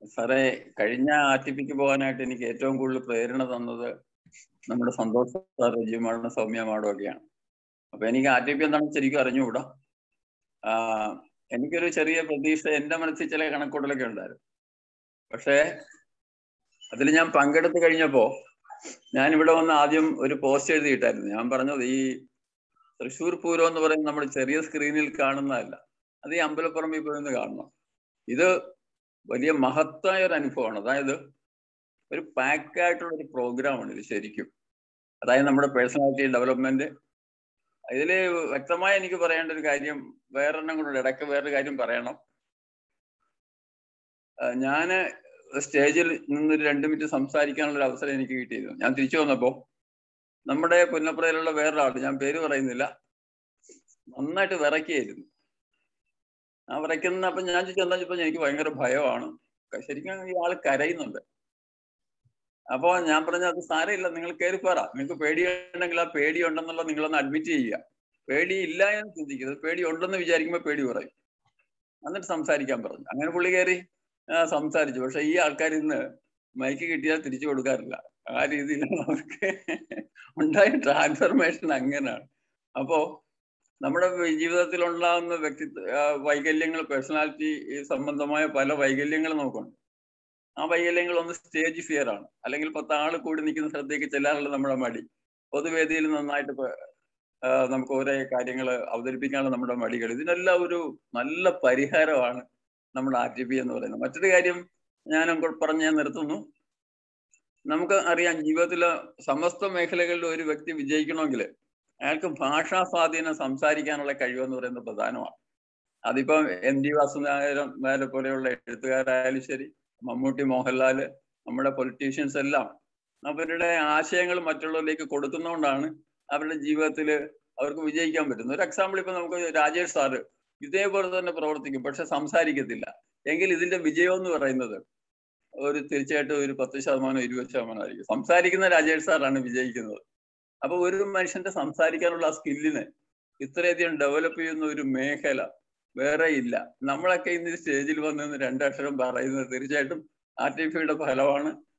സാറേ കഴിഞ്ഞ R T പിക്ക് പോകാനായിട്ട് എനിക്ക് ഏറ്റവും കൂടുതൽ പ്രേരണ തന്നത് നമ്മുടെ സന്തോഷ് സാർ രജിമാടും സൗമ്യ മാഡും ഒക്കെയാണ് അപ്പൊ എനിക്ക് ആർ ടി പി എന്താണെന്ന് ശരിക്കും അറിഞ്ഞുകൂടാ ആഹ് എനിക്കൊരു ചെറിയ പ്രതീക്ഷ എന്റെ മനസ്സിൽ ചില കണക്കൂട്ടലൊക്കെ ഉണ്ടായിരുന്നു പക്ഷേ അതിൽ ഞാൻ പങ്കെടുത്തു കഴിഞ്ഞപ്പോ ഞാൻ ഇവിടെ വന്ന് ആദ്യം ഒരു പോസ്റ്റ് എഴുതിയിട്ടായിരുന്നു ഞാൻ പറഞ്ഞത് ഈ തൃശ്ശൂർ പൂരം എന്ന് പറയുന്നത് നമ്മൾ ചെറിയ സ്ക്രീനിൽ കാണുന്നതല്ല അത് ഈ അമ്പലപ്പുറമ്പിൽ പോയി ഒന്ന് കാണണം ഇത് വലിയ മഹത്തായ ഒരു അനുഭവമാണ് അതായത് ഒരു പാക്ക് ആയിട്ടുള്ള ഒരു പ്രോഗ്രാമാണ് ഇത് ശരിക്കും അതായത് നമ്മുടെ പേഴ്സണാലിറ്റി ഡെവലപ്മെന്റ് ഇതിൽ വ്യക്തമായി എനിക്ക് പറയേണ്ട ഒരു കാര്യം വേറെണ്ണം കൂടെ ഇടയ്ക്ക് വേറൊരു കാര്യം പറയണം ഞാന് സ്റ്റേജിൽ നിന്നൊരു രണ്ട് മിനിറ്റ് സംസാരിക്കാനുള്ള ഒരു അവസരം എനിക്ക് കിട്ടിയിരുന്നു ഞാൻ തിരിച്ചു വന്നപ്പോ നമ്മുടെ പുന്നപ്പുറയിലുള്ള വേറൊരാൾ ഞാൻ പേര് പറയുന്നില്ല നന്നായിട്ട് വിറക്കിയായിരുന്നു ആ വിറയ്ക്കുന്ന അപ്പൊ ഞാൻ ചോദിച്ചു എന്താ എനിക്ക് ഭയങ്കര ഭയമാണ് ശരിക്കും ഈ ആള് കരയുന്നുണ്ട് അപ്പൊ ഞാൻ പറഞ്ഞ അത് സാരമില്ല നിങ്ങൾ കയറി പോറ നിങ്ങൾക്ക് പേടിയുണ്ടെങ്കിൽ ആ പേടി ഉണ്ടെന്നുള്ളത് നിങ്ങളൊന്ന് അഡ്മിറ്റ് ചെയ്യുക പേടി ഇല്ല എന്ന് ചിന്തിക്കുന്നത് പേടി ഉണ്ടെന്ന് വിചാരിക്കുമ്പോൾ പേടി പറയും എന്നിട്ട് സംസാരിക്കാൻ പറഞ്ഞു അങ്ങനെ പുള്ളി കയറി സംസാരിച്ചു പക്ഷെ ഈ ആൾക്കാർ ഇന്ന് മൈക്ക് കിട്ടിയാൽ തിരിച്ചു കൊടുക്കാറില്ല ആ രീതിയിലാണ് അവർക്ക് ഉണ്ടായ ട്രാൻസ്ഫർമേഷൻ അങ്ങനെയാണ് അപ്പോ നമ്മുടെ ജീവിതത്തിൽ ഉണ്ടാകുന്ന വ്യക്തിത്വ വൈകല്യങ്ങൾ പേഴ്സണാലിറ്റി സംബന്ധമായ പല വൈകല്യങ്ങളും നമുക്കുണ്ട് ആ വൈകല്യങ്ങൾ ഒന്ന് സ്റ്റേജ് ഫിയർ ആണ് അല്ലെങ്കിൽ പത്ത് ആൾ കൂടി നിൽക്കുന്ന സ്ഥലത്തേക്ക് ചെല്ലാനുള്ള നമ്മുടെ മടി പൊതുവേദിയിൽ നന്നായിട്ട് നമുക്ക് ഓരോ കാര്യങ്ങൾ അവതരിപ്പിക്കാനുള്ള നമ്മുടെ മടികൾ ഇതിനെല്ലാം ഒരു നല്ല പരിഹാരമാണ് നമ്മുടെ ആർ ടി പി എന്ന് പറയുന്നത് മറ്റൊരു കാര്യം ഞാൻ പറഞ്ഞ് ഞാൻ നിർത്തുന്നു നമുക്ക് അറിയാം ജീവിതത്തിലെ സമസ്ത മേഖലകളിൽ ഒരു വ്യക്തി വിജയിക്കണമെങ്കിൽ അയാൾക്ക് ഭാഷാ സ്വാധീനം സംസാരിക്കാനുള്ള കഴിവെന്ന് പറയുന്നത് പ്രധാനമാണ് അതിപ്പം എം ഡി വാസുദേവൻ നായരെ പോലെയുള്ള എഴുത്തുകാരായാലും ശരി മമ്മൂട്ടി മോഹൻലാല് നമ്മുടെ പൊളിറ്റീഷ്യൻസ് എല്ലാം അവരുടെ ആശയങ്ങൾ മറ്റുള്ളവരിലേക്ക് കൊടുക്കുന്നതുകൊണ്ടാണ് അവരുടെ ജീവിതത്തിൽ അവർക്ക് വിജയിക്കാൻ പറ്റുന്നത് ഒരു എക്സാമ്പിൾ ഇപ്പൊ നമുക്ക് രാജേഷ് സാറ് ഇതേപോലെ തന്നെ പ്രവർത്തിക്കും പക്ഷെ സംസാരിക്കത്തില്ല എങ്കിൽ ഇതിന്റെ വിജയം എന്ന് പറയുന്നത് ഒരു തീർച്ചയായിട്ടും ഒരു പത്ത് ശതമാനം ഇരുപത് ശതമാനം ആയിരിക്കും സംസാരിക്കുന്ന രാജേഷ് സാറാണ് വിജയിക്കുന്നത് അപ്പൊ ഒരു മനുഷ്യന്റെ സംസാരിക്കാനുള്ള ആ സ്കില്ലിന് ഇത്രയധികം ഡെവലപ്പ് ചെയ്യുന്ന ഒരു മേഖല വേറെ ഇല്ല നമ്മളൊക്കെ ഇന്ന് സ്റ്റേജിൽ വന്ന് രണ്ടക്ഷരം പറയുന്നത് തീർച്ചയായിട്ടും ആർ ടി പിയുടെ ഫലമാണ്